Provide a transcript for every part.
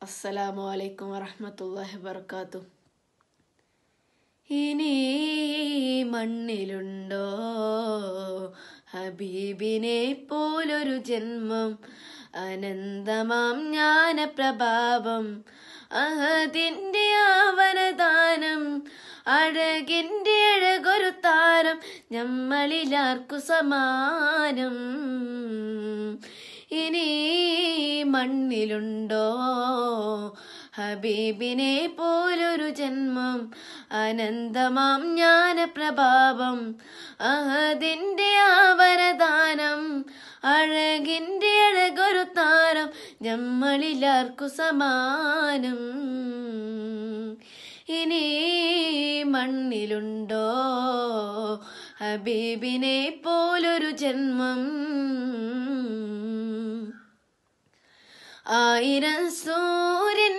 അസ്സലാമു അലൈക്കും വറഹ്മത്തുള്ളാഹി വബർക്കാത്തു ഇനി ഈ മണ്ണിലുണ്ടോ ഹബീബിനെ പോലൊരു ജന്മം അനന്തമാം ജ്ഞാനപ്രഭാവം അഹദിന്റെ ആവനദാനം അഴകിന്റെ അഴകൊരു താരം ഞമ്മളിലാർക്കു സമാനം ഇനി ഈ മണ്ണിലുണ്ടോ ഹബീബിനെ പോലൊരു ജന്മം അനന്തമാം ജ്ഞാനപ്രഭാവം അഹദിന്റെ ആവരദാനം അഴകിന്റെ അഴകൊരു താരം ഞമ്മളിലാർക്കു സമാനം ഇനി ഈ മണ്ണിലുണ്ടോ ഹബീബിനെ പോലൊരു ജന്മം ആയിരം സൂര്യൻ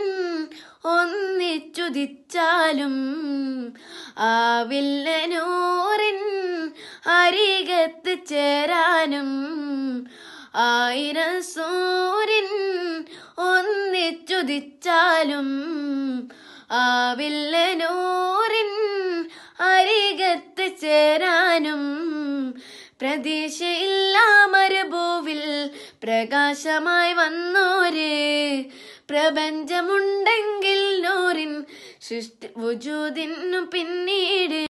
ഒന്നിച്ചുദിച്ചാലും ആവില്ല നൂറിൻ അരികത്ത് ചേരാനും ആയിരം സൂര്യൻ ഒന്നിച്ചുദിച്ചാലും ആവില്ല നൂറിൻ അരികത്ത് ചേരാനും പ്രതീക്ഷയില്ല മരുഭൂവിൽ പ്രകാശമായി വന്നോര് പ്രപഞ്ചമുണ്ടെങ്കിൽ നൂറിൻ സൃഷ്ടി വുജൂദിനു പിന്നീട്